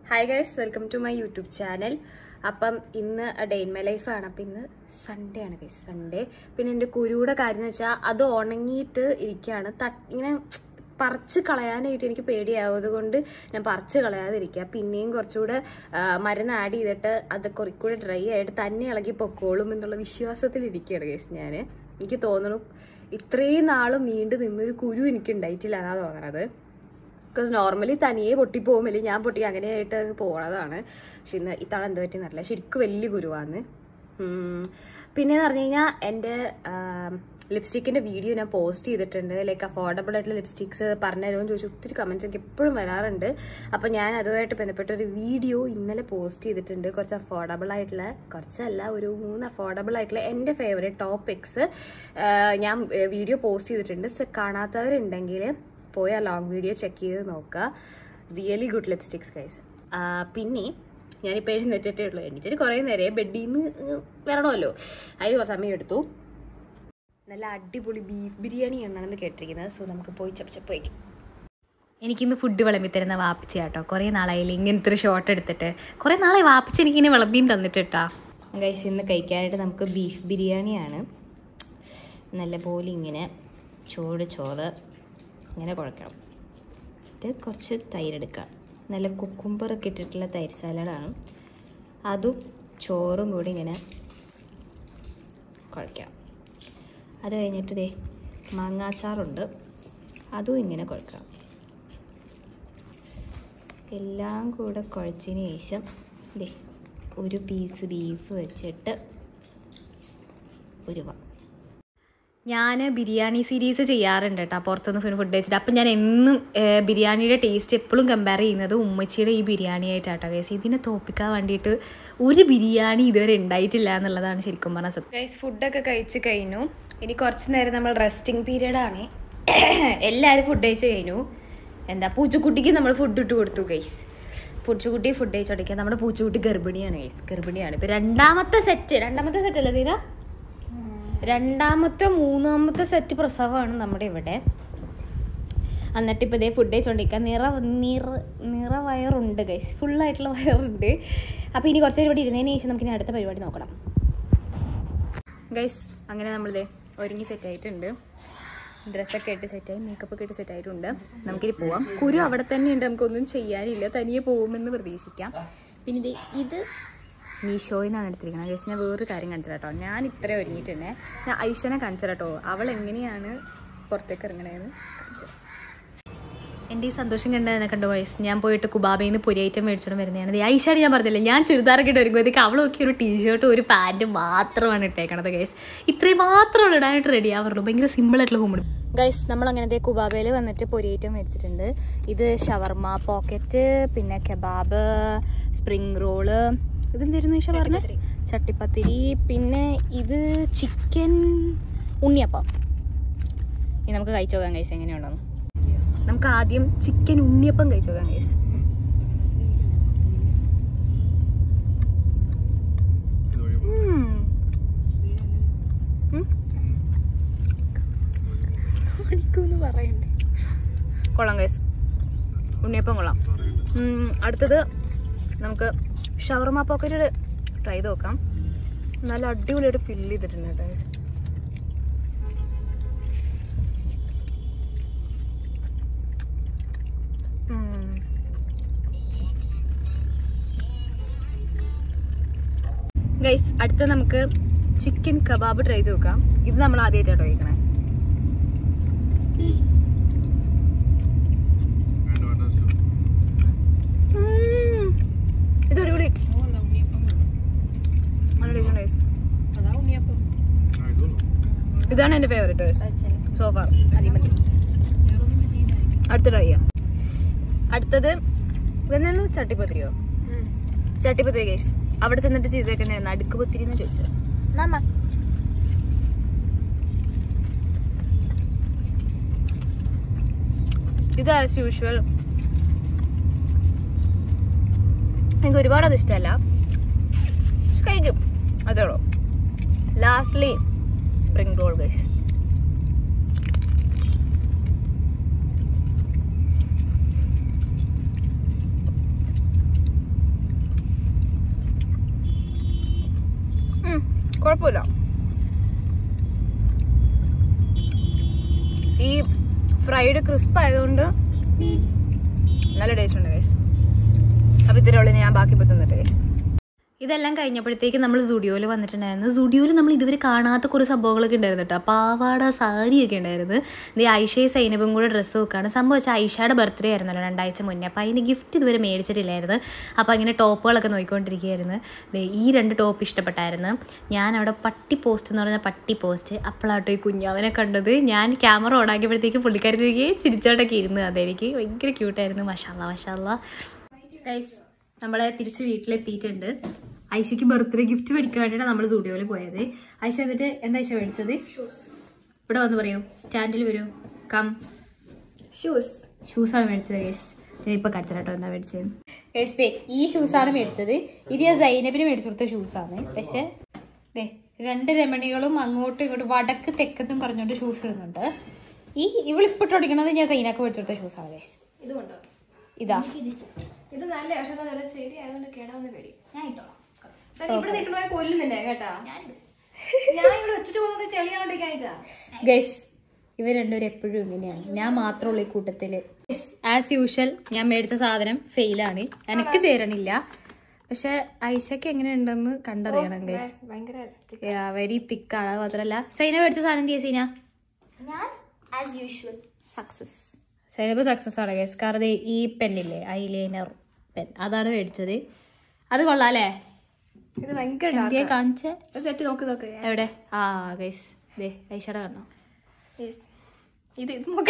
Hi guys welcome to my YouTube channel അപ്പം ഇന്ന് day in my ലൈഫാണ് അപ്പം ഇന്ന് സൺഡേ ആണ് ഗൈസ് സൺഡേ പിന്നെ എൻ്റെ കുരുയുടെ കാര്യം എന്ന് വെച്ചാൽ അത് ഉണങ്ങിയിട്ട് ഇരിക്കുകയാണ് തട്ട് ഇങ്ങനെ പറിച്ച് കളയാനായിട്ട് എനിക്ക് പേടിയാവുന്നത് കൊണ്ട് ഞാൻ പറിച്ച് കളയാതിരിക്കുക പിന്നെയും കുറച്ചുകൂടെ ആ, മരുന്ന് ആഡ് ചെയ്തിട്ട് അത് കുറച്ചുകൂടെ ഡ്രൈ ആയിട്ട് തന്നെ ഇളകി പൊക്കോളും എന്നുള്ള വിശ്വാസത്തിൽ ഇരിക്കുകയാണ് ഗൈസ് ഞാൻ എനിക്ക് തോന്നുന്നു ഇത്രയും നാളും നീണ്ടു നിന്നൊരു കുരു എനിക്ക് ഉണ്ടായിട്ടില്ല എന്നാണ് തോന്നണത് ബിക്കോസ് നോർമലി തനിയെ പൊട്ടിപ്പോകും അല്ലെങ്കിൽ ഞാൻ പൊട്ടി അങ്ങനെയായിട്ട് പോണതാണ് പക്ഷെ ഇന്ന് ഇത്തവണ എന്ത് പറ്റിയെന്നറിയില്ല ശരിക്കും വലിയ ഗുരുവാന്ന് പിന്നെന്ന് പറഞ്ഞു കഴിഞ്ഞാൽ എൻ്റെ ലിപ്സ്റ്റിക്കിൻ്റെ വീഡിയോ ഞാൻ പോസ്റ്റ് ചെയ്തിട്ടുണ്ട് ലൈക്ക് അഫോർഡബിൾ ആയിട്ടുള്ള ലിപ്സ്റ്റിക്സ് പറഞ്ഞുതരുമെന്ന് ചോദിച്ചു ഒത്തിരി കമൻസ് എനിക്ക് എപ്പോഴും വരാറുണ്ട് അപ്പോൾ ഞാൻ അതുമായിട്ട് ബന്ധപ്പെട്ട ഒരു വീഡിയോ ഇന്നലെ പോസ്റ്റ് ചെയ്തിട്ടുണ്ട് കുറച്ച് അഫോർഡബിൾ ആയിട്ടുള്ള കുറച്ചല്ല ഒരു മൂന്ന് അഫോർഡബിൾ ആയിട്ടുള്ള എൻ്റെ ഫേവറേറ്റ് ടോപ്പിക്സ് ഞാൻ വീഡിയോ പോസ്റ്റ് ചെയ്തിട്ടുണ്ട് സോ കാണാത്തവരുണ്ടെങ്കിൽ പോയി ആ ലോങ് വീഡിയോ ചെക്ക് ചെയ്ത് നോക്കുക റിയലി ഗുഡ് ലിപ്സ്റ്റിക്സ് ഗൈസ് പിന്നെ ഞാനിപ്പോൾ എഴുന്നേറ്റിട്ടേ ഉള്ളൂ എണീച്ചിട്ട് കുറേ നേരം ബെഡിൽ നിന്ന് വരണമല്ലോ അതിന് കുറച്ച് സമയം എടുത്തു നല്ല അടിപൊളി ബീഫ് ബിരിയാണി ആണെന്ന് കേട്ടിരിക്കുന്നത് സോ നമുക്ക് പോയി ചപ്പ് ചപ്പ് വയ്ക്കും എനിക്കിന്ന് ഫുഡ് വിളമ്പി തരുന്ന വാപ്പിച്ച കേട്ടോ കുറേ നാളായില്ല ഇങ്ങനത്തെ ഒരു ഷോട്ട് എടുത്തിട്ട് കുറേ നാളെ വാപ്പിച്ച എനിക്കിങ്ങനെ വിളമ്പിയും തന്നിട്ടാ ഗൈസ് ഇന്ന് കഴിക്കാനായിട്ട് നമുക്ക് ബീഫ് ബിരിയാണിയാണ് നല്ലപോലെ ഇങ്ങനെ ചോറ് ചോറ് ഇങ്ങനെ കുഴക്കണം എന്നിട്ട് കുറച്ച് തൈരെടുക്കുക നല്ല കുക്കുംബറൊക്കെ ഇട്ടിട്ടുള്ള തൈര് സാലഡാണ് അതും ചോറും കൂടി ഇങ്ങനെ കുഴക്കാം അത് കഴിഞ്ഞിട്ട് ദേ മാങ്ങാച്ചാറുണ്ട് അതും ഇങ്ങനെ കുഴക്കാം എല്ലാം കൂടെ കുഴച്ചതിന് ശേഷം ദേ ഒരു പീസ് ബീഫ് വെച്ചിട്ട് ഉരുവ ഞാൻ ബിരിയാണി സീരീസ് ചെയ്യാറുണ്ട് കേട്ടോ പുറത്തുനിന്ന് ഫുഡ് കഴിച്ചിട്ട് അപ്പം ഞാൻ എന്നും ഏഹ്, ബിരിയാണിയുടെ ടേസ്റ്റ് എപ്പോഴും കമ്പയർ ചെയ്യുന്നത് ഉമ്മച്ചിയുടെ ഈ ബിരിയാണി ആയിട്ടാട്ടോ ഗൈസ് ഇതിനെ തോപ്പിക്കാൻ വേണ്ടിയിട്ട് ഒരു ബിരിയാണി ഇതുവരെ ഉണ്ടായിട്ടില്ല എന്നുള്ളതാണ് ശരിക്കും പറഞ്ഞ സത്യം ഗൈസ് ഫുഡൊക്കെ കഴിച്ച് കഴിഞ്ഞു ഇനി കുറച്ച് നേരം നമ്മൾ റെസ്റ്റിംഗ് പീരീഡ് ആണ് എല്ലാവരും ഫുഡ് കഴിച്ച് കഴിഞ്ഞു എന്താ പൂച്ചക്കുട്ടിക്ക് നമ്മൾ ഫുഡ് ഇട്ട് കൊടുത്തു ഗൈസ് പൂച്ചക്കുട്ടി ഫുഡ് കഴിച്ചോണ്ടിരിക്കുക നമ്മുടെ പൂച്ചക്കുട്ടി ഗർഭിണിയാണ് ഗൈസ് ഗർഭിണിയാണ് ഇപ്പം രണ്ടാമത്തെ സെറ്റ് രണ്ടാമത്തെ സെറ്റ് അല്ലേ ദീന രണ്ടാമത്തെ മൂന്നാമത്തെ സെറ്റ് പ്രസവമാണ് നമ്മുടെ ഇവിടെ എന്നിട്ട് ഇപ്പോൾ ഇതേ ഫുഡ് കഴിച്ചുകൊണ്ടിരിക്കുക നിറ നിറ നിറ വയറുണ്ട് ഗൈസ് ഫുള്ളായിട്ടുള്ള വയറുണ്ട് അപ്പോൾ ഇനി കുറച്ച് നേരം ഇവിടെ ഇരുന്നതിന് ശേഷം നമുക്ക് ഇനി അടുത്ത പരിപാടി നോക്കണം ഗൈസ് അങ്ങനെ നമ്മളിതേ ഒരുങ്ങി സെറ്റ് ആയിട്ടുണ്ട് ഡ്രസ്സൊക്കെ ഇട്ട് സെറ്റായി മേക്കപ്പ് ഒക്കെ ഇട്ട് സെറ്റ് ആയിട്ടുണ്ട് നമുക്കിനി പോവാം കുരു അവിടെ തന്നെ ഉണ്ട് നമുക്കൊന്നും ചെയ്യാനില്ല തനിയെ പോകുമെന്ന് പ്രതീക്ഷിക്കാം പിന്നെ ഇത് ഇത് മീഷോയിൽ നിന്നാണ് എടുത്തിരിക്കുന്നത് ഗൈസ് ഞാൻ വേറൊരു കാര്യം കാണിച്ചു കേട്ടോ ഞാൻ ഇത്ര ഒരുങ്ങിയിട്ടുണ്ട് ഞാൻ ഐഷനെ കാണിച്ചു കേട്ടോ അവൾ എങ്ങനെയാണ് പുറത്തേക്ക് ഇറങ്ങണേന്ന് കാണിച്ചു എൻ്റെ ഈ സന്തോഷം കണ്ടതെന്നെ കണ്ടു വയസ്സ് ഞാൻ പോയിട്ട് കുബാബയിൽ നിന്ന് പൊരി ഐറ്റം മേടിച്ചോണ്ട് വരുന്നതാണ് ദേ ഐഷാണ് ഞാൻ പറഞ്ഞില്ല ഞാൻ ചുരിദാറൊക്കെ ഇട്ട് ഒരുങ്ങുമ്പോഴത്തേക്ക് അവളൊക്കെ ഒരു ടീഷർട്ടും ഒരു പാൻറ്റും മാത്രമാണ് ഇട്ടേക്കണത് ഗൈസ് ഇത്രയും മാത്രമാണ് ഇടാനായിട്ട് റെഡി ആവുള്ളൂ ഭയങ്കര സിമ്പിൾ ആയിട്ടുള്ള ഹോം ഗൈസ് നമ്മൾ അങ്ങനത്തെ കുബാബയിൽ വന്നിട്ട് പൊരി ഐറ്റം മേടിച്ചിട്ടുണ്ട് ഇത് ഷവർമ പോക്കറ്റ് പിന്നെ കെബാബ് സ്പ്രിംഗ് റോള് ഇതെന്തായിരുന്നു ഈശ പറഞ്ഞ ചട്ടിപ്പത്തിരി പിന്നെ ഇത് ചിക്കൻ ഉണ്ണിയപ്പം ഇനി നമുക്ക് കഴിച്ചു നോക്കാം ഗൈസ് എങ്ങനെയുണ്ടെന്ന് നമുക്ക് ആദ്യം ചിക്കൻ ഉണ്ണിയപ്പം കഴിച്ചു നോക്കാം ഗൈസ് പറയണ്ടേ കൊള്ളാം ഗൈസ് ഉണ്ണിയപ്പം കൊള്ളാം ഉം, അടുത്തത് നമുക്ക് ഷവർമ പോക്കറ്റ് ട്രൈ ചെയ്ത് നോക്കാം നല്ല അടിപൊളിയായിട്ട് ഫില്ല് ചെയ്തിട്ടുണ്ട് കേട്ടോ ഗൈസ് ഗൈസ് അടുത്ത നമുക്ക് ചിക്കൻ കബാബ് ട്രൈ ചെയ്ത് നോക്കാം ഇത് നമ്മൾ ആദ്യമായിട്ടാണ് കഴിക്കണേ ഉം. ഇത് അടിപൊളി നല്ല taste ഉണ്ട് guys. ഇതാണ് എൻ്റെ ഫേവറേറ്റ് സോഫാർ അടുത്ത ട്രൈ ചെയ്യാം അടുത്തത് ഇതെന്നു ചട്ടിപ്പത്തിരിയോ ചട്ടിപ്പത്തിരി ഗൈസ് അവിടെ ചെന്നിട്ട് ചെയ്തേക്കണ്ടായിരുന്നു അടുക്ക് പത്തിരി എന്ന് ചോദിച്ചത് ഇത് ആസ് യൂഷ്വൽ എനിക്ക് ഒരുപാട് അത് ഇഷ്ടമല്ല പക്ഷെ കഴിക്കും അതേ ഉള്ളൂ ലാസ്റ്റ്ലി സ്പ്രിംഗ് റോൾ ഗൈസ് കുഴപ്പമില്ല ഈ ഫ്രൈഡ് ക്രിസ്പ് ആയതുകൊണ്ട് നല്ല ടേസ്റ്റ് ഉണ്ട് ഗൈസ് അപ്പോൾ ഇത്തിരി ഉള്ളിന് ഞാൻ ബാക്കി ഇപ്പോൾ തിന്നിട്ട് ഗൈസ് ഇതെല്ലാം കഴിഞ്ഞപ്പോഴത്തേക്ക് നമ്മൾ സുഡിയോയിൽ വന്നിട്ടുണ്ടായിരുന്നു സുഡിയോയിൽ നമ്മൾ ഇതുവരെ കാണാത്ത കുറേ സംഭവങ്ങളൊക്കെ ഉണ്ടായിരുന്നു കേട്ടോ പാവാട സാരിയൊക്കെ ഉണ്ടായിരുന്നു ഇത് ഐഷയും സൈനബും കൂടെ ഡ്രസ്സ് വെക്കാണ് സംഭവം വെച്ചാൽ ഐഷയുടെ ബർത്ത്ഡേ ആയിരുന്നല്ലോ രണ്ടാഴ്ച മുന്നേ അപ്പോൾ അതിന് ഗിഫ്റ്റ് ഇതുവരെ മേടിച്ചിട്ടില്ലായിരുന്നു അപ്പോൾ അങ്ങനെ ടോപ്പുകളൊക്കെ നോക്കിക്കൊണ്ടിരിക്കുകയായിരുന്നു ദേ ഈ രണ്ട് ടോപ്പ് ഇഷ്ടപ്പെട്ടായിരുന്നു ഞാൻ അവിടെ പട്ടി പോസ്റ്റ് എന്ന് പറഞ്ഞാൽ പട്ടി പോസ്റ്റ് അപ്പോഴാട്ടോ ഈ കുഞ്ഞാവനെ കണ്ടത് ഞാൻ ക്യാമറ ഓൺ ആക്കിയപ്പോഴത്തേക്ക് പുള്ളിക്കാരി നോക്കി ചിരിച്ചോട്ടൊക്കെ ഇരുന്നു അതെനിക്ക് ഭയങ്കര ക്യൂട്ടായിരുന്നു മഷാല്ല മഷാല്ല ഗൈസ് നമ്മളെ തിരിച്ച് വീട്ടിലെത്തിയിട്ടുണ്ട് ഐശയ്ക്ക് ബർത്ത്ഡേ ഗിഫ്റ്റ് മേടിക്കാൻ വേണ്ടിയിട്ടാണ് നമ്മൾ സ്റ്റുഡിയോയിൽ പോയത് ഐശ എന്നിട്ട് എന്താ ഐശ മേടിച്ചത് ഇവിടെ വന്ന് പറയൂ സ്റ്റാൻഡിൽ വരൂ കം ഷൂസ് ഷൂസാണ് മേടിച്ചത് ഗൈസ് ഇപ്പോൾ കാണിച്ചു കേട്ടോ എന്താ മേടിച്ചത് ഗൈസ് ദേ ഈ ഷൂസാണ് മേടിച്ചത് ഇത് ഞാൻ സൈനബിന് മേടിച്ചു കൊടുത്ത ഷൂസാണ് പക്ഷേ ദേ രണ്ട് രമണികളും അങ്ങോട്ടും ഇങ്ങോട്ടും വടക്ക് തെക്കെന്നും പറഞ്ഞുകൊണ്ട് ഷൂസ് ഇടുന്നുണ്ട് ഈ ഇവളിപ്പോൾ ഓടിക്കണത് ഞാൻ സൈനാക്ക് മേടിച്ചു കൊടുത്ത ഷൂസാണ് ഗൈസ് ഇത് കൊണ്ടോ ഇതാ ഇത് നല്ല പക്ഷെ അത് നല്ല ചെടി ആയതുകൊണ്ട് കേടാവുന്ന പേടി ഞാൻ ഇട്ടോളാം ഇവിടെ നിൽക്കണോ കൊല്ലുന്നില്ലേ കേട്ടാ ഞാൻ ഇവിടെ വെച്ചിട്ട് പോകുന്നത് ചെളിയാണ്ടിരിക്കാനിട്ടാ ഗൈസ് ഇവർ രണ്ടുപേരും എപ്പോഴും ഇങ്ങനെയാണ് ഞാൻ മാത്രമുള്ള ഈ കൂട്ടത്തിൽ ആസ് യൂഷ്വൽ ഞാൻ മേടിച്ച സാധനം ഫെയിലാണ് എനിക്ക് ചേരണില്ല പക്ഷെ ഐശക്ക് എങ്ങനെയുണ്ടെന്ന് കണ്ടറിയണം ഗൈസ് ഭയങ്കര വെരി തിക്കാണ് അത് മാത്രമല്ല സൈന മേടിച്ച സാധനം എന്ത് സൈന ഞാൻ as usual success Zainab success ആണ് ഗൈസ് കാരണം ദേ ഈ പെന്നില്ലേ ഐലൈനർ പെൻ അതാണ് മേടിച്ചത് അത് കൊള്ളാം അല്ലേ ഇത് ഭയങ്കര എന്തിയെ കാണിച്ചേ സെറ്റ് നോക്ക് നോക്ക് എവിടെ ആ ഗൈസ് ദേ ഐഷയുടെ കാണോ Yes. ഇത് ഇത് നോക്ക്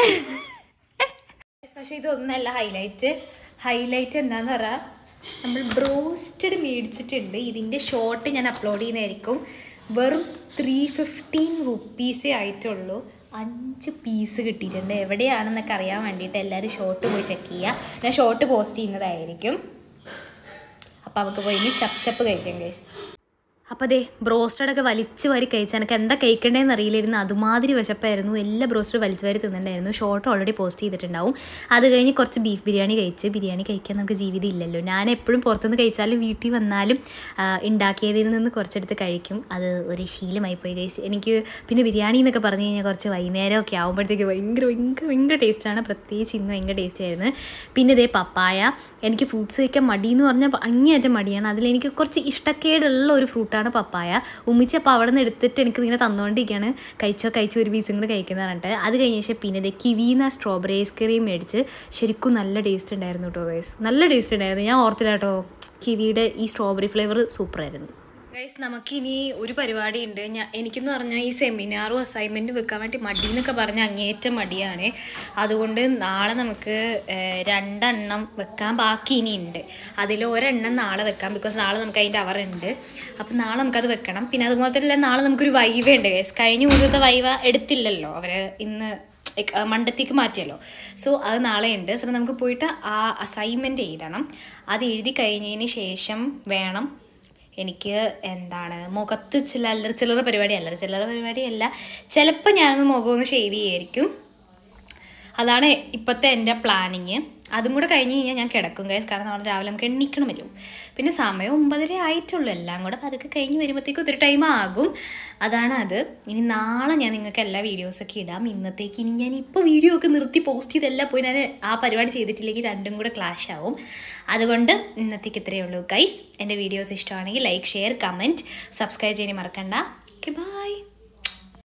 പക്ഷെ ഇതൊന്നല്ല ഹൈലൈറ്റ് ഹൈലൈറ്റ് എന്താന്ന് പറയാ നമ്മൾ ബ്രോസ്റ്റഡ് മേടിച്ചിട്ടുണ്ട് ഇതിൻ്റെ ഷോർട്ട് ഞാൻ അപ്ലോഡ് ചെയ്യുന്നതായിരിക്കും വെറും ത്രീ ഫിഫ്റ്റീൻ റുപ്പീസേ ആയിട്ടുള്ളൂ അഞ്ച് പീസ് കിട്ടിയിട്ടുണ്ട് എവിടെയാണെന്നൊക്കെ അറിയാൻ വേണ്ടിയിട്ട് എല്ലാവരും ഷോർട്ട് പോയി ചെക്ക് ചെയ്യുക ഞാൻ ഷോർട്ട് പോസ്റ്റ് ചെയ്യുന്നതായിരിക്കും അപ്പോൾ അവർക്ക് പോയി ഇനി ചപ്പ് ചപ്പ് കഴിക്കാം ഗൈസ് അപ്പോൾ അതെ ബ്രോസ്റ്റഡൊക്കെ വലിച്ച് വാരി കഴിച്ചാൽ എനിക്ക് എന്താ കഴിക്കണ്ടേന്ന് അറിയില്ലായിരുന്നു അതുമാതിരി വിശപ്പായിരുന്നു എല്ലാ ബ്രോസ്റ്റഡ് വലിച്ച് വാരി തിന്നിട്ടുണ്ടായിരുന്നു ഷോർട്ട് ഓൾറെഡി പോസ്റ്റ് ചെയ്തിട്ടുണ്ടാവും അത് കഴിഞ്ഞ് കുറച്ച് ബീഫ് ബിരിയാണി കഴിച്ച് ബിരിയാണി കഴിക്കാൻ നമുക്ക് ജീവിതം ഇല്ലല്ലോ ഞാൻ എപ്പോഴും പുറത്തുനിന്ന് കഴിച്ചാലും വീട്ടിൽ വന്നാലും ആ, ഉണ്ടാക്കിയതിൽ നിന്ന് കുറച്ചെടുത്ത് കഴിക്കും അത് ഒരു ശീലമായി പോയി കഴിച്ച് എനിക്ക് പിന്നെ ബിരിയാണി എന്നൊക്കെ പറഞ്ഞു കഴിഞ്ഞാൽ കുറച്ച് വൈകുന്നേരമൊക്കെ ആകുമ്പോഴത്തേക്ക് ഭയങ്കര ഭയങ്കര ഭയങ്കര ടേസ്റ്റാണ് പ്രത്യേകിച്ച് ഇന്ന് ഭയങ്കര ടേസ്റ്റ് ആയിരുന്നു പിന്നെ ഇതേ പപ്പായ എനിക്ക് ഫ്രൂട്ട്സ് കഴിക്കാൻ മടി എന്ന് പറഞ്ഞാൽ അങ്ങേയറ്റം മടിയാണ് അതിലെനിക്ക് കുറച്ച് ഇഷ്ടക്കേടുള്ള ഒരു ഫ്രൂട്ടാണ് പപ്പായ ഉമ്മിച്ച് അപ്പോൾ അവിടെ നിന്ന് എടുത്തിട്ട് എനിക്ക് ഇങ്ങനെ തന്നുകൊണ്ടിരിക്കുകയാണ് കഴിച്ചോ കഴിച്ചോ ഒരു പീസും കൂടെ കഴിക്കുന്ന പറഞ്ഞിട്ട് അത് കഴിഞ്ഞ ശേഷം പിന്നെ ഇതേ കിവീന്ന സ്ട്രോബെറി ഐസ്ക്രീം മേടിച്ച് ശരിക്കും നല്ല ടേസ്റ്റ് ഉണ്ടായിരുന്നു കേട്ടോ ഗൈസ് നല്ല ടേസ്റ്റ് ഉണ്ടായിരുന്നു ഞാൻ ഓർത്തില്ല കേട്ടോ കിവിയുടെ ഈ സ്ട്രോബെറി ഫ്ലേവർ സൂപ്പറായിരുന്നു ഗൈസ് നമുക്കിനി ഒരു പരിപാടി ഉണ്ട് ഞാൻ എനിക്കെന്ന് പറഞ്ഞാൽ ഈ സെമിനാറും അസൈൻമെൻറ്റും വെക്കാൻ വേണ്ടി മടി എന്നൊക്കെ പറഞ്ഞ അങ്ങേയറ്റം മടിയാണ് അതുകൊണ്ട് നാളെ നമുക്ക് ഏഹ്, രണ്ടെണ്ണം വെക്കാൻ ബാക്കി ഇനി ഉണ്ട് അതിൽ ഒരെണ്ണം നാളെ വെക്കാം ബിക്കോസ് നാളെ നമുക്ക് അതിൻ്റെ അവർ ഉണ്ട് അപ്പം നാളെ നമുക്കത് വെക്കണം പിന്നെ അതുപോലെ തന്നെ നാളെ നമുക്കൊരു വൈവ ഉണ്ട് ഗൈസ് കഴിഞ്ഞ ദിവസത്തെ വൈവ എടുത്തില്ലല്ലോ അവർ ഇന്ന് like, ആ, മണ്ടത്തേക്ക് മാറ്റിയല്ലോ സോ അത് നാളെ ഉണ്ട് സോ നമുക്ക് പോയിട്ട് ആ അസൈൻമെൻറ്റ് എഴുതണം അത് എഴുതി കഴിഞ്ഞതിന് ശേഷം വേണം എനിക്ക് എന്താണ് മുഖത്ത് ചില അല്ലറ ചില്ലറ പരിപാടി അല്ലറ ചില്ലറ പരിപാടിയല്ല ചിലപ്പോൾ ഞാനൊന്ന് മുഖം ഒന്ന് ഷേവ് ചെയ്യായിരിക്കും അതാണ് ഇപ്പോഴത്തെ എൻ്റെ പ്ലാനിങ് അതും കൂടെ കഴിഞ്ഞ് കഴിഞ്ഞാൽ ഞാൻ കിടക്കും ഗൈസ് കാരണം നാളെ രാവിലെ നമുക്ക് എണ്ണിക്കണമല്ലോ പിന്നെ സമയം ഒമ്പതര ആയിട്ടുള്ളൂ എല്ലാം കൂടെ അതൊക്കെ കഴിഞ്ഞ് വരുമ്പോഴത്തേക്കും ഒത്തിരി ടൈം ആകും അതാണ് അത് ഇനി നാളെ ഞാൻ നിങ്ങൾക്ക് എല്ലാ വീഡിയോസൊക്കെ ഇടാം ഇന്നത്തേക്ക് ഇനി ഞാൻ ഇപ്പോൾ വീഡിയോ ഒക്കെ നിർത്തി പോസ്റ്റ് ചെയ്തെല്ലാം പോയി ഞാൻ ആ പരിപാടി ചെയ്തിട്ടില്ലെങ്കിൽ രണ്ടും കൂടെ ക്ലാഷ് ആവും അതുകൊണ്ട് ഇന്നത്തേക്ക് ഇത്രയേ ഉള്ളൂ ഗൈസ് എൻ്റെ വീഡിയോസ് ഇഷ്ടമാണെങ്കിൽ ലൈക്ക് ഷെയർ കമൻറ്റ് സബ്സ്ക്രൈബ് ചെയ്യാൻ മറക്കണ്ട